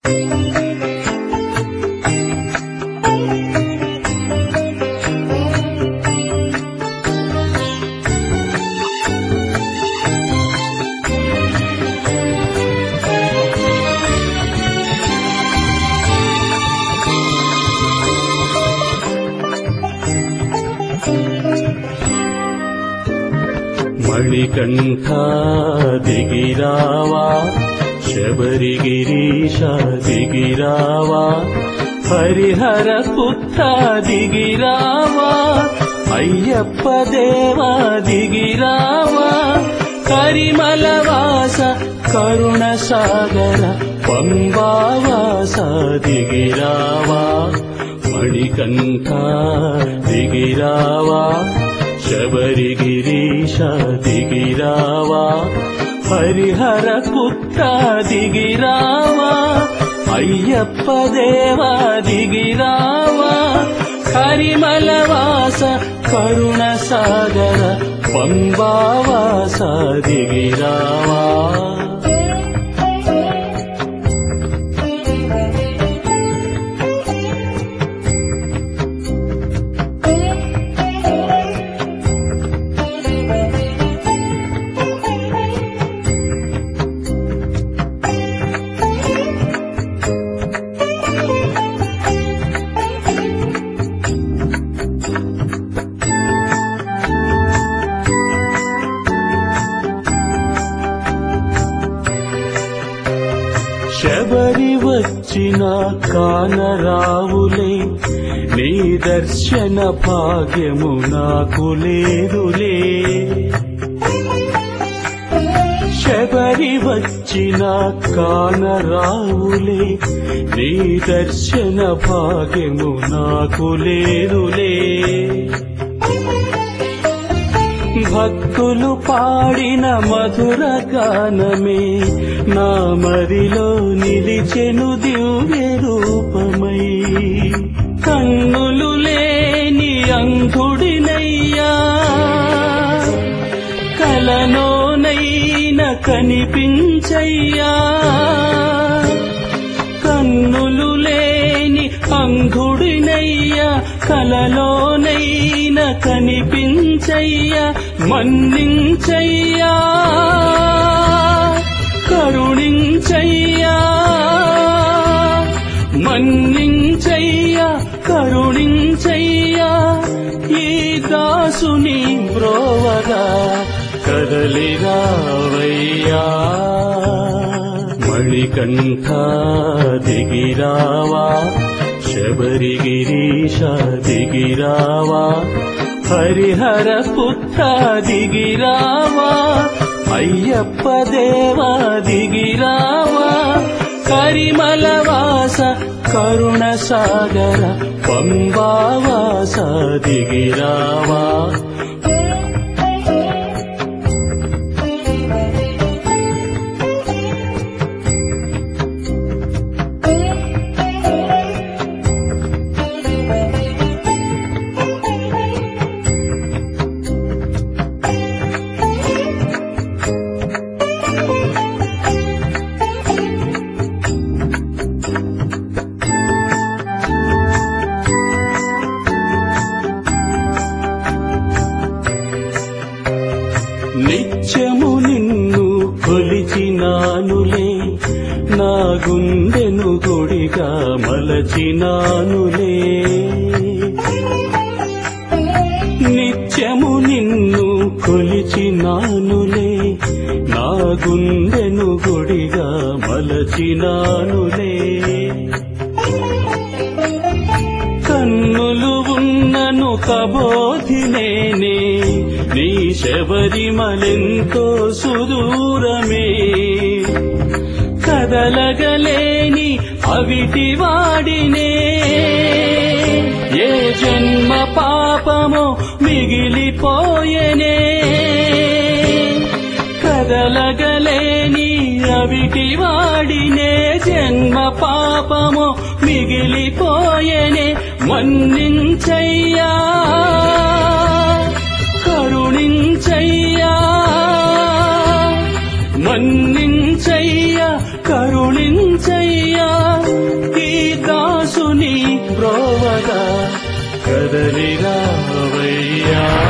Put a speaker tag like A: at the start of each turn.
A: మణికంఠ దిగిరావా శబరిగిరీశ దిగిరావా హరిహర పుత్ర దిగిరావా అయ్యప్ప దేవా దిగిరావా కరిమలవాస కరుణ సాగర పంబావాస దిగిరావా మణికంఠ దిగిరావా శబరిగిరీశ దిగిరావా హరిహర పుత్ర దిగిరావా అయ్యప్ప దేవా దిగిరావా కరిమలవాస కరుణ సాగర పంబావాస దిగిరావా శబరి వచ్చిన కానరావులే నీ దర్శన భాగ్యము నాకు లేదులే శబరి వచ్చిన కానరావులే నీ దర్శన భాగ్యము నాకు లేదులే భక్తులు పాడిన మధుర గానమే నా మదిలో నిలిచెను దివ్య రూపమై కన్నులు లేని అంధుడినయ్యా కలనోనైన కనిపించయ్యా కన్నులు లేని అంధుడినయ్యా కలలోనైన కనిపించయ్యా మన్నించయ్యా కరుణించయ్యా మన్నించయ్యా కరుణించయ్యా ఈ దాసుని బ్రోవగా కదలిరావయ్యా మణికంఠ దిగిరావా శబరిగిరీశ దిగిరావా హరిహర పుత్ర దిగిరావా అయ్యప్ప దేవా దిగిరావా కరిమలవాస కరుణ సాగర పంబావాస దిగిరావా నిత్యము నిన్ను కొలిచినానులే నా గుండెను గుడిగా మలచినానులే నిత్యము నిన్ను కొలిచినానులే నా గుండెను గుడిగా మలచినానులే కన్నులు ఉన్నను కబోధినేనే నీ శబరిమలెంతో సుదూరమే కదలగలేని అవిటి వాడినే ఏ జన్మ పాపమో మిగిలిపోయెనే కదలగలేని అవిటి వాడినే జన్మ పాపము మిగిలిపోయెనే మన్నించయ్యా కరుణించయ్యా మన్నించయ్యా కరుణించయ్యా ఈ దాసుని బ్రోవగా కదలిరావయ్యా